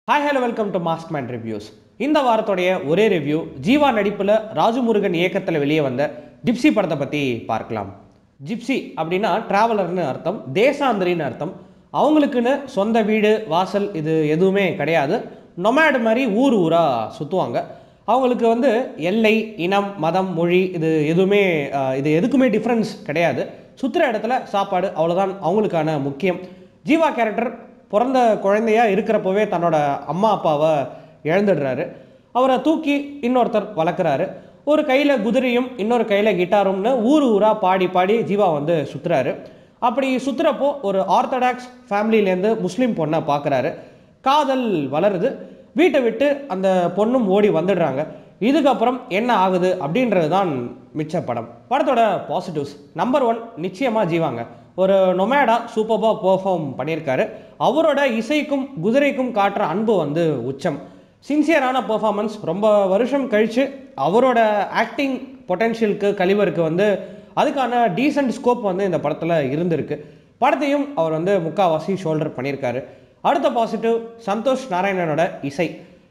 hi hello welcome to mask man reviews இந்த வாரத்துடைய ஒரே ரிவ்யூ ஜீவா நடிப்பில் ராஜமுருகன் இயக்கத்தில் வெளியே வந்த ஜிப்சி படத்தை பற்றி பார்க்கலாம் ஜிப்சி அப்படின்னா டிராவலர்னு அர்த்தம் தேசாந்திரின்னு அர்த்தம் அவங்களுக்குன்னு சொந்த வீடு வாசல் இது எதுவுமே கிடையாது நொமேடு மாதிரி ஊர் ஊராக சுற்றுவாங்க அவங்களுக்கு வந்து எல்லை இனம் மதம் மொழி இது எதுவுமே அஹ், இது எதுக்குமே டிஃப்ரென்ஸ் கிடையாது சுற்றுற இடத்துல சாப்பாடு அவ்வளோதான் அவங்களுக்கான முக்கியம் ஜீவா கேரக்டர் பிறந்த குழந்தையா இருக்கிறப்பவே தன்னோட அம்மா அப்பாவை இழந்துடுறாரு அவரை தூக்கி இன்னொருத்தர் வளர்க்குறாரு ஒரு கையில் குதிரையும் இன்னொரு கையில் கிட்டாரும்னு ஊர் ஊராக பாடி பாடி ஜீவா வந்து சுற்றுறாரு அப்படி சுற்றுறப்போ ஒரு ஆர்த்தடாக்ஸ் ஃபேமிலியிலேருந்து முஸ்லீம் பொண்ணை பார்க்குறாரு காதல் வளருது வீட்டை விட்டு அந்த பொண்ணும் ஓடி வந்துடுறாங்க இதுக்கப்புறம் என்ன ஆகுது அப்படின்றது தான் மிச்ச படம் படத்தோட பாசிட்டிவ்ஸ் நம்பர் ஒன் நிச்சயமாக ஜீவாங்க ஒரு நொமேடா சூப்பராக பெர்ஃபார்ம் பண்ணியிருக்காரு அவரோட இசைக்கும் குதிரைக்கும் காட்டுற அன்பு வந்து உச்சம் சின்சியரான பெர்ஃபார்மன்ஸ் ரொம்ப வருஷம் கழித்து அவரோட ஆக்டிங் பொட்டென்ஷியலுக்கு கலிவருக்கு வந்து அதுக்கான டீசென்ட் ஸ்கோப் வந்து இந்த படத்தில் இருந்திருக்கு படத்தையும் அவர் வந்து முக்காவாசி ஷோல்டர் பண்ணியிருக்காரு அடுத்த பாசிட்டிவ் சந்தோஷ் நாராயணனோட இசை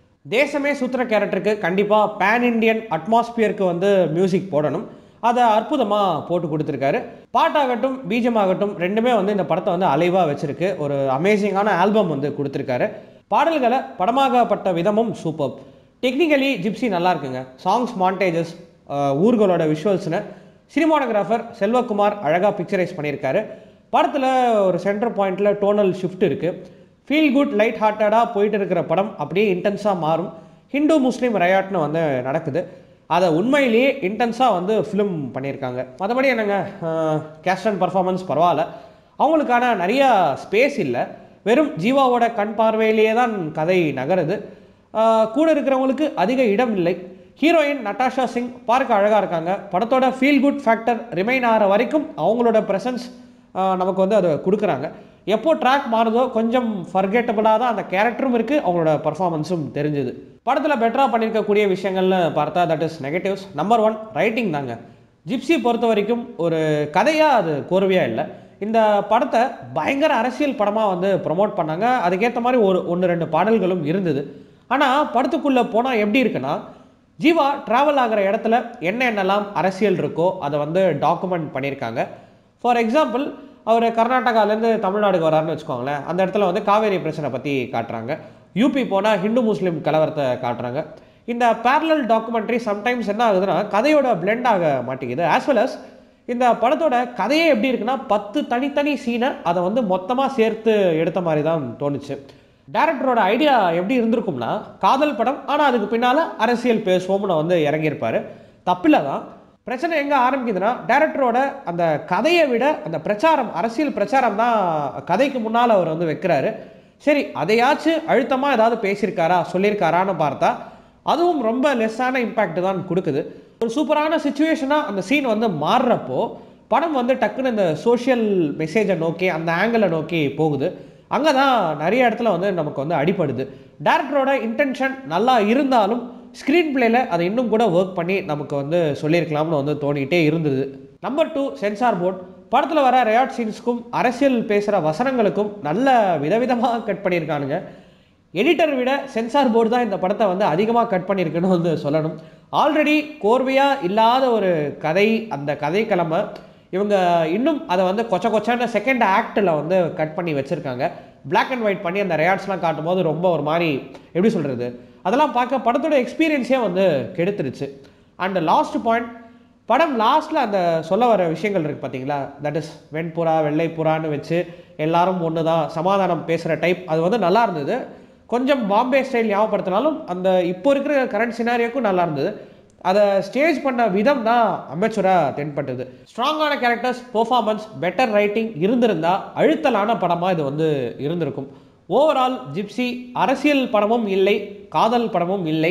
தேசமே சுத்துற கேரக்டருக்கு கண்டிப்பாக பேன் இண்டியன் அட்மாஸ்பியருக்கு வந்து மியூசிக் போடணும் அதை அற்புதமாக போட்டு கொடுத்துருக்காரு பாட்டாகட்டும் பீஜம் ஆகட்டும் ரெண்டுமே வந்து இந்த படத்தை வந்து அலைவாக வச்சிருக்கு ஒரு அமேசிங்கான ஆல்பம் வந்து கொடுத்துருக்காரு பாடல்களை படமாகப்பட்ட விதமும் சூப்பர் டெக்னிக்கலி ஜிப்சி நல்லா இருக்குங்க சாங்ஸ் மாண்டேஜஸ் ஊர்களோட விஷுவல்ஸ்னு சினிமானோகிராஃபர் செல்வகுமார் அழகாக பிக்சரைஸ் பண்ணியிருக்காரு படத்தில் ஒரு சென்டர் பாயிண்டில் டோனல் ஷிஃப்ட் இருக்குது ஃபீல் குட் லைட் ஹார்ட்டடாக போயிட்டு இருக்கிற படம் அப்படியே இன்டென்ஸாக மாறும் ஹிந்து முஸ்லீம் ரயாட்னு வந்து நடக்குது அதை உண்மையிலேயே இன்டென்ஸாக வந்து ஃபிலிம் பண்ணியிருக்காங்க மற்றபடி என்னங்க கேஸ்ட் அண்ட் பர்ஃபார்மன்ஸ் பரவாயில்ல அவங்களுக்கான நிறையா ஸ்பேஸ் இல்லை வெறும் ஜீவாவோட கண் பார்வையிலேயே தான் கதை நகருது ஆஹ் கூட இருக்கிறவங்களுக்கு அதிக இடம் இல்லை ஹீரோயின் நட்டாஷா சிங் பார்க்க அழகாக இருக்காங்க படத்தோட ஃபீல் குட் ஃபேக்டர் ரிமைன் ஆகிற வரைக்கும் அவங்களோட ப்ரெசன்ஸ் நமக்கு வந்து அதை கொடுக்குறாங்க எப்போ ட்ராக் மாறுதோ கொஞ்சம் ஃபர்கெட்டபுளாக தான் அந்த கேரக்டரும் இருக்குது அவங்களோட பர்ஃபார்மன்ஸும் தெரிஞ்சுது படத்தில் பெட்டராக பண்ணியிருக்கக்கூடிய விஷயங்கள்னு பார்த்தா that is negatives number one writing தாங்க ஜிப்சி பொறுத்த வரைக்கும் ஒரு கதையாக அது கோர்வையாக இல்லை இந்த படத்தை பயங்கர அரசியல் படமாக வந்து ப்ரொமோட் பண்ணாங்க அதுக்கேற்ற மாதிரி ஒரு ஒன்று ரெண்டு பாடல்களும் இருந்தது ஆனால் படத்துக்குள்ளே போனால் எப்படி இருக்குன்னா ஜீவா ட்ராவல் ஆகிற இடத்துல என்ன என்னெல்லாம் அரசியல் இருக்கோ அதை வந்து டாக்குமெண்ட் பண்ணியிருக்காங்க ஃபார் எக்ஸாம்பிள் அவர் கர்நாடகாலேருந்து தமிழ்நாடுக்கு வராருன்னு வச்சுக்கோங்களேன் அந்த இடத்துல வந்து காவேரி பிரச்சனை பற்றி காட்டுறாங்க யூபி போனால் ஹிந்து முஸ்லீம் கலவரத்தை காட்டுறாங்க இந்த பேரலல் டாக்குமெண்ட்ரி சம்டைம்ஸ் என்ன ஆகுதுன்னா கதையோட பிளெண்ட் ஆக மாட்டேங்குது ஆஸ் வெல் அஸ் இந்த படத்தோட கதையே எப்படி இருக்குன்னா பத்து தனித்தனி சீனை அதை வந்து மொத்தமாக சேர்த்து எடுத்த மாதிரி தான் தோணுச்சு டேரக்டரோட ஐடியா எப்படி இருந்திருக்கும்னா காதல் படம் ஆனால் அதுக்கு பின்னால் அரசியல் பேசுவோம்னு வந்து இறங்கியிருப்பார் தப்பில்லை தான் பிரச்சனை எங்கே ஆரம்பிக்குதுன்னா டேரக்டரோட அந்த கதையை விட அந்த பிரச்சாரம் அரசியல் பிரச்சாரம் தான் கதைக்கு முன்னால் அவர் வந்து வைக்கிறாரு சரி அதையாச்சும் அழுத்தமாக ஏதாவது பேசியிருக்காரா சொல்லியிருக்காரான்னு பார்த்தா அதுவும் ரொம்ப லெஸ்ஸான இம்பேக்ட் தான் கொடுக்குது ஒரு சூப்பரான சுச்சுவேஷனாக அந்த சீன் வந்து மாறுறப்போ படம் வந்து டக்குன்னு இந்த சோஷியல் மெசேஜை நோக்கி அந்த ஆங்கிளை நோக்கி போகுது அங்கே தான் நிறைய இடத்துல வந்து நமக்கு வந்து அடிபடுது டேரக்டரோட இன்டென்ஷன் நல்லா இருந்தாலும் ஸ்க்ரீன் பிளேல அதை இன்னும் கூட ஒர்க் பண்ணி நமக்கு வந்து சொல்லியிருக்கலாம்னு வந்து தோணிக்கிட்டே இருந்தது நம்பர் டூ சென்சார் போர்ட் படத்தில் வர ரயாட் சீன்ஸ்க்கும் அரசியல் பேசுகிற வசனங்களுக்கும் நல்ல விதவிதமாக கட் பண்ணியிருக்கானுங்க எடிட்டர் விட சென்சார் போர்டு தான் இந்த படத்தை வந்து அதிகமாக கட் பண்ணியிருக்குன்னு வந்து சொல்லணும் ஆல்ரெடி கோர்வையாக இல்லாத ஒரு கதை அந்த கதை கிழமை இவங்க இன்னும் அதை வந்து கொச்ச கொச்சான செகண்ட் ஆக்டில் வந்து கட் பண்ணி வச்சுருக்காங்க Black அண்ட் ஒயிட் பண்ணி அந்த ரேயாட்ஸ்லாம் காட்டும்போது ரொம்ப ஒரு மாதிரி எப்படி சொல்கிறது அதெல்லாம் பார்க்க படத்தோட எக்ஸ்பீரியன்ஸே வந்து கெடுத்துருச்சு அண்ட் லாஸ்ட் பாயிண்ட் படம் லாஸ்ட்டில் அந்த சொல்ல வர விஷயங்கள் இருக்குது பார்த்தீங்களா தட் இஸ் வெண்புறா வெள்ளைப்புறான்னு வச்சு எல்லாரும் ஒன்று தான் சமாதானம் பேசுகிற டைப் அது வந்து நல்லா இருந்தது கொஞ்சம் பாம்பே ஸ்டைல் ஞாபகப்படுத்தினாலும் அந்த இப்போ இருக்கிற கரண்ட் சினாரியோக்கும் நல்லா இருந்தது அதை ஸ்டேஜ் பண்ண விதம் தான் அமெச்சுராக தென்பட்டது ஸ்ட்ராங்கான கேரக்டர்ஸ் பெர்ஃபார்மன்ஸ் பெட்டர் ரைட்டிங் இருந்திருந்தா அழுத்தலான படமாக இது வந்து இருந்திருக்கும் ஓவரால் ஜிப்சி அரசியல் படமும் இல்லை காதல் படமும் இல்லை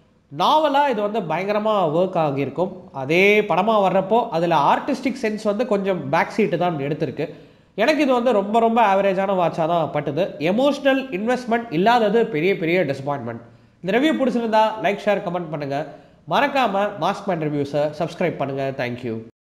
நாவலாக இது வந்து பயங்கரமாக ஒர்க் ஆகியிருக்கும் அதே படமாக வர்றப்போ அதில் ஆர்டிஸ்டிக் சென்ஸ் வந்து கொஞ்சம் பேக் சீட்டு தான் எடுத்திருக்கு எனக்கு இது வந்து ரொம்ப ரொம்ப ஆவரேஜான வாட்சாக தான் பட்டுது எமோஷ்னல் இன்வெஸ்ட்மெண்ட் இல்லாதது பெரிய பெரிய டிசப்பாயின்மெண்ட் இந்த ரிவ்யூ பிடிச்சிருந்தா லைக் ஷேர் கமெண்ட் பண்ணுங்கள் மறக்காமல் மாஸ்க் மேன் ரிவ்யூஸை சப்ஸ்கிரைப் பண்ணுங்கள் தேங்க்யூ